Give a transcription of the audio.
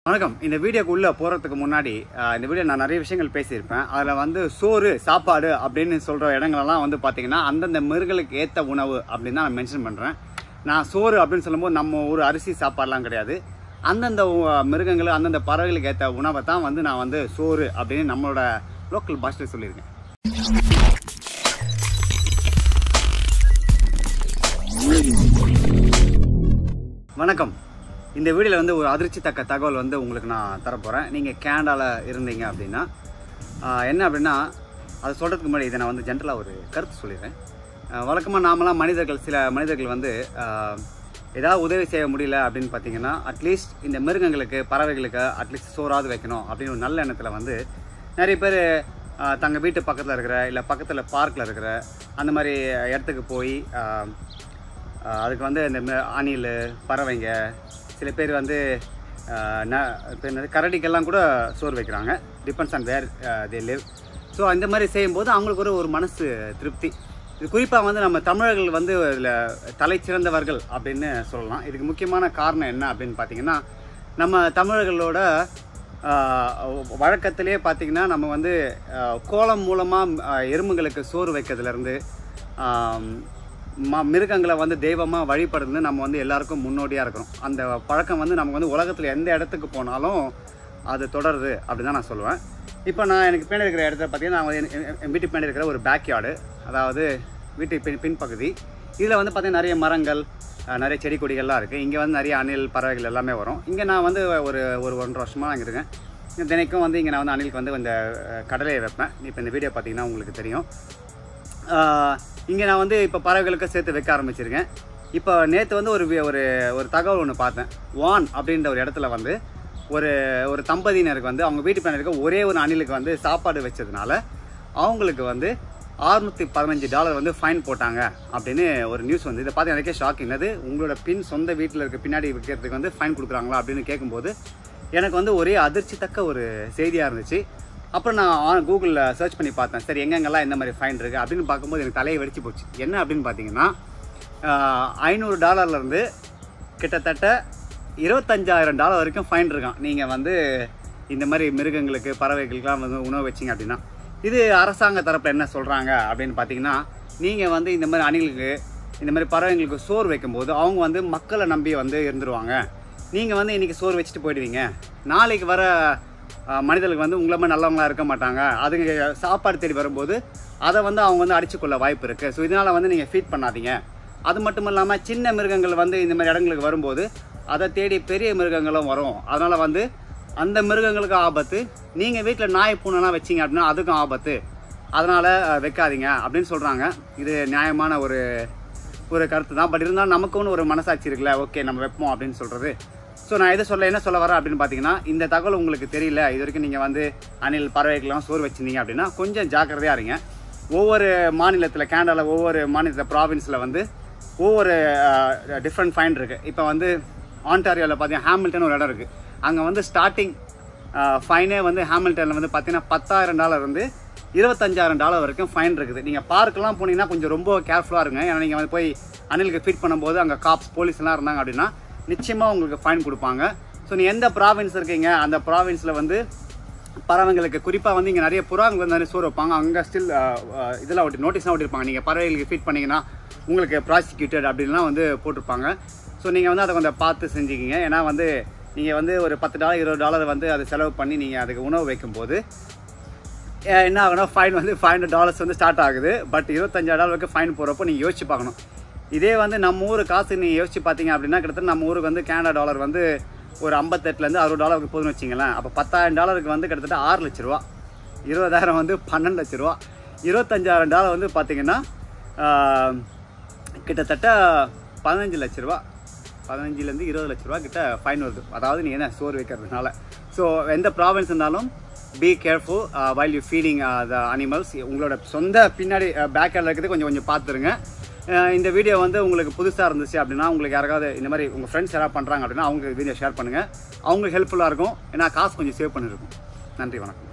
வணக்கம் இந்த வீடியோக்கு உள்ள போகிறதுக்கு முன்னாடி அஹ், இந்த வீடியோ நான் நிறைய விஷயங்கள் பேசியிருப்பேன் அதில் வந்து சோறு சாப்பாடு அப்படின்னு சொல்கிற இடங்களெல்லாம் வந்து பார்த்தீங்கன்னா அந்தந்த மிருகளுக்கு ஏற்ற உணவு அப்படின்னு தான் நான் மென்ஷன் பண்ணுறேன் நான் சோறு அப்படின்னு சொல்லும்போது நம்ம ஊர் அரிசி சாப்பாடுலாம் கிடையாது அந்தந்த உ- மிருகங்கள் அந்தந்த பறவைகளுக்கு ஏற்ற உணவை தான் வந்து நான் வந்து சோறு அப்படின்னு நம்மளோட லோக்கல் பாஷையில் சொல்லியிருக்கேன் வணக்கம் இந்த வீடியோவில் வந்து ஒரு அதிர்ச்சி தக்க தகவல் வந்து உங்களுக்கு நான் தரப்போகிறேன் நீங்கள் கேனடாவில் இருந்தீங்க அப்படின்னா ஆஹ், என்ன அப்படின்னா அதை சொல்கிறதுக்கு முன்னாடி இதை நான் வந்து ஜென்ரலாக ஒரு கருத்து சொல்லிடுறேன் வழக்கமாக நாமெல்லாம் மனிதர்கள் சில மனிதர்கள் வந்து ஆஹ், ஏதாவது உதவி செய்ய முடியல அப்படின்னு பார்த்தீங்கன்னா அட்லீஸ்ட் இந்த மிருகங்களுக்கு பறவைகளுக்கு அட்லீஸ்ட் சோறாவது வைக்கணும் அப்படின்னு ஒரு நல்ல எண்ணத்தில் வந்து நிறைய பேர் தங்கள் வீட்டு பக்கத்தில் இருக்கிற இல்லை பக்கத்தில் பார்க்கில் இருக்கிற அந்த மாதிரி இடத்துக்கு போய் ஆஹ், ஆஹ் அதுக்கு வந்து இந்த ம- அணில் பறவைங்க சில பேர் வந்து ஆஹ் ந- இப்ப என்னது கரடிக்கெல்லாம் கூட சோறு வைக்கிறாங்க depends on where they live so அந்த மாதிரி செய்யும்போது அவங்களுக்கு ஒரு ஒரு மனசு திருப்தி இது குறிப்பாக வந்து நம்ம தமிழர்கள் வந்து இதில் தலை சிறந்தவர்கள் அப்படின்னு சொல்லலாம் இதுக்கு முக்கியமான காரணம் என்ன அப்படின்னு பார்த்தீங்கன்னா நம்ம தமிழர்களோட ஆஹ் வழக்கத்திலே பார்த்தீங்கன்னா நம்ம வந்து ஆஹ் கோலம் மூலமாக எறும்புகளுக்கு சோறு வைக்கிறதுலேருந்து ம மிருகங்களை வந்து தெய்வமாக வழிபடுறது நம்ம வந்து எல்லாருக்கும் முன்னோடியாக இருக்கிறோம் அந்த பழக்கம் வந்து நமக்கு வந்து உலகத்தில் எந்த இடத்துக்கு போனாலும் அது தொடருது அப்படின்னு தான் நான் சொல்லுவேன் இப்போ நான் எனக்கு பின்னாடி இருக்கிற இடத்துல பார்த்தீங்கன்னா நான் வந்து என் என் என் வீட்டுக்கு பின்னாடி இருக்கிற ஒரு பேக்யார்டு அதாவது வீட்டு பின் பின்பகுதி இதில் வந்து பார்த்தீங்கன்னா நிறைய மரங்கள் அஹ், நிறைய செடி கொடிகள்லாம் இருக்குது இங்கே வந்து நிறைய அணில் பறவைகள் எல்லாமே வரும் இங்கே நான் வந்து ஒரு ஒரு ஒன்றரை வருஷமாக அங்கே இருக்கேன் இங்க தினைக்கும் வந்து இங்கே நான் வந்து அணிலுக்கு வந்து இந்த அஹ், கடலையை வைப்பேன் இப்போ இந்த வீடியோ பார்த்தீங்கன்னா உங்களுக்கு தெரியும் இங்கே நான் வந்து இப்போ பறவைகளுக்கு சேர்த்து வைக்க ஆரம்பிச்சிருக்கேன் இப்போ நேற்று வந்து ஒரு வி- ஒரு ஒரு தகவல் ஒன்று பார்த்தேன் வான் அப்படின்ற ஒரு இடத்துல வந்து ஒரு ஒரு தம்பதியினருக்கு வந்து அவங்க வீட்டு பின்னாடி இருக்க ஒரே ஒரு அணிலுக்கு வந்து சாப்பாடு வச்சதுனால அவங்களுக்கு வந்து 615 பதினஞ்சு டாலர் வந்து ஃபைன் போட்டாங்க அப்படின்னு ஒரு நியூஸ் வந்து இதை பார்த்து எனக்கே ஷாக் என்னது உங்களோட பின் சொந்த வீட்டில் இருக்க பின்னாடி வைக்கிறதுக்கு வந்து ஃபைன் கொடுக்குறாங்களா அப்படின்னு கேட்கும்போது எனக்கு வந்து ஒரே அதிர்ச்சி தக்க ஒரு செய்தியாக இருந்துச்சு அப்புறம் நான் கூகுளில் சர்ச் பண்ணி பார்த்தேன் சரி எங்கெங்கெல்லாம் இந்த மாதிரி ஃபைன் இருக்குது அப்படின்னு பார்க்கும்போது எனக்கு தலையை வெடிச்சு போச்சு என்ன அப்படின்னு பார்த்தீங்கன்னா ஐநூறு டாலர்லேருந்து கிட்டத்தட்ட இருபத்தஞ்சாயிரம் டாலர் வரைக்கும் ஃபைன் இருக்கான் நீங்கள் வந்து இந்த மாதிரி மிருகங்களுக்கு பறவைகளுக்கெல்லாம் வந்து உணவு வச்சிங்க அப்படின்னா இது அரசாங்க தரப்பில் என்ன சொல்கிறாங்க அப்படின்னு பார்த்தீங்கன்னா நீங்கள் வந்து இந்த மாதிரி அணில்களுக்கு இந்த மாதிரி பறவைங்களுக்கு சோறு வைக்கும்போது அவங்க வந்து மக்களை நம்பி வந்து இருந்துருவாங்க நீங்கள் வந்து இன்றைக்கி சோறு வச்சுட்டு போயிடுவீங்க நாளைக்கு வர அஹ், மனிதர்களுக்கு வந்து உங்களை மாதிரி நல்லவங்களா இருக்க மாட்டாங்க அதுங்க சாப்பாடு தேடி வரும்போது அதை வந்து அவங்க வந்து அடிச்சுக்கொள்ள வாய்ப்பு இருக்குது ஸோ இதனால் வந்து நீங்கள் ஃபீட் பண்ணாதீங்க அது மட்டும் இல்லாமல் சின்ன மிருகங்கள் வந்து இந்த மாதிரி இடங்களுக்கு வரும்போது அதை தேடி பெரிய மிருகங்களும் வரும் அதனால் வந்து அந்த மிருகங்களுக்கு ஆபத்து நீங்கள் வீட்டில் நாய் பூனைலாம் வச்சீங்க அப்படின்னா அதுக்கும் ஆபத்து அதனால் வைக்காதீங்க அப்படின்னு சொல்கிறாங்க இது நியாயமான ஒரு ஒரு கருத்து தான் பட் இருந்தாலும் நமக்குன்னு ஒரு மனசாட்சி இருக்குல்ல ஓகே நம்ம வைப்போம் அப்படின்னு சொல்கிறது ஸோ நான் எது சொல்ல என்ன சொல்ல வரேன் அப்படின்னு பார்த்தீங்கன்னா இந்த தகவல் உங்களுக்கு தெரியல இது வரைக்கும் நீங்கள் வந்து அணில் பறவைக்கெல்லாம் சோறு வச்சிருந்தீங்க அப்படின்னா கொஞ்சம் ஜாக்கிரதையாக இருங்க ஒவ்வொரு மாநிலத்தில் கேனடாவில் ஒவ்வொரு மாநிலத்தில் ப்ராவின்ஸில் வந்து ஒவ்வொரு டிஃப்ரெண்ட் ஃபைன் இருக்குது இப்போ வந்து ஆன்டாரியோவில் பார்த்தீங்கன்னா ஹாமில்டன் ஒரு இடம் இருக்குது அங்கே வந்து ஸ்டார்டிங் ஃபைனே வந்து ஹாமில்டனில் வந்து பார்த்தீங்கன்னா பத்தாயிரம் டாலர் வந்து இருபத்தஞ்சாயிரம் டாலர் வரைக்கும் ஃபைன் இருக்குது நீங்கள் பார்க்கெலாம் போனீங்கன்னா கொஞ்சம் ரொம்ப கேர்ஃபுல்லாக இருங்க ஏன்னா நீங்கள் வந்து போய் அணிலுக்கு ஃபிட் பண்ணும்போது அங்கே காப்ஸ் போலீஸ்லாம் இருந்தாங்க அப்படின்னா நிச்சயமாக உங்களுக்கு ஃபைன் கொடுப்பாங்க ஸோ நீ எந்த ப்ராவின்ஸ் இருக்கீங்க அந்த ப்ராவின்ஸில் வந்து பறவைங்களுக்கு குறிப்பாக வந்து இங்கே நிறைய புறாங்களுக்கு வந்து நிறைய சோறு வைப்பாங்க அங்கே ஸ்டில் இதெல்லாம் ஒட்டி நோட்டீஸ்லாம் ஒட்டிருப்பாங்க நீங்கள் பறவைகளுக்கு ஃபீட் பண்ணீங்கன்னா உங்களுக்கு ப்ராசிக்யூட்டட் அப்படின்லாம் வந்து போட்டிருப்பாங்க ஸோ நீங்கள் வந்து அதை கொஞ்சம் பார்த்து செஞ்சுக்கிங்க ஏன்னா வந்து நீங்கள் வந்து ஒரு பத்து டாலர் இருபது டாலர் வந்து அதை செலவு பண்ணி நீங்கள் அதுக்கு உணவு வைக்கும்போது அஹ் என்ன ஆகுனா ஃபைன் வந்து ஃபைவ் ஹண்ட்ரட் டாலர்ஸ் வந்து ஸ்டார்ட் ஆகுது பட் இருபத்தஞ்சாயிரம் டாலர் வரைக்கும் ஃபைன் போகிறப்போ நீங்கள் யோசிச்சு பார்க்கணும் இதே வந்து நம்ம ஊர் காசு நீங்கள் யோசிச்சு பார்த்தீங்க அப்படின்னா கிட்டத்தட்ட நம்ம ஊருக்கு வந்து கேனடா டாலர் வந்து ஒரு ஐம்பத்தெட்டுலேருந்து அறுபது டாலருக்கு போதுன்னு வச்சிங்களேன் அப்போ பத்தாயிரம் டாலருக்கு வந்து கிட்டத்தட்ட ஆறு லட்ச ரூபா இருபதாயிரம் வந்து பன்னெண்டு லட்ச ரூபா இருபத்தஞ்சாயிரம் டாலர் வந்து பார்த்தீங்கன்னா ஆஹ், கிட்டத்தட்ட பதினஞ்சு லட்ச ரூபா பதினஞ்சுலேருந்து இருபது லட்ச ரூபா கிட்ட ஃபைன் வருது அதாவது நீ என்ன சோறு வைக்கிறதுனால ஸோ எந்த ப்ராவின்ஸ் இருந்தாலும் be careful while you feeding the animals உங்களோட சொந்த பின்னாடி பேக் இருக்கிறது கொஞ்சம் கொஞ்சம் பார்த்துருங்க அஹ் இந்த வீடியோ வந்து உங்களுக்கு புதுசாக இருந்துச்சு அப்படின்னா உங்களுக்கு யாராவது இந்த மாதிரி உங்கள் ஃப்ரெண்ட்ஸ் யாராவது பண்ணுறாங்க அப்படின்னா அவங்க வீடியோ ஷேர் பண்ணுங்கள் அவங்களுக்கு ஹெல்ப்ஃபுல்லாக இருக்கும் ஏன்னா காசு கொஞ்சம் சேவ் பண்ணிருக்கும் நன்றி வணக்கம்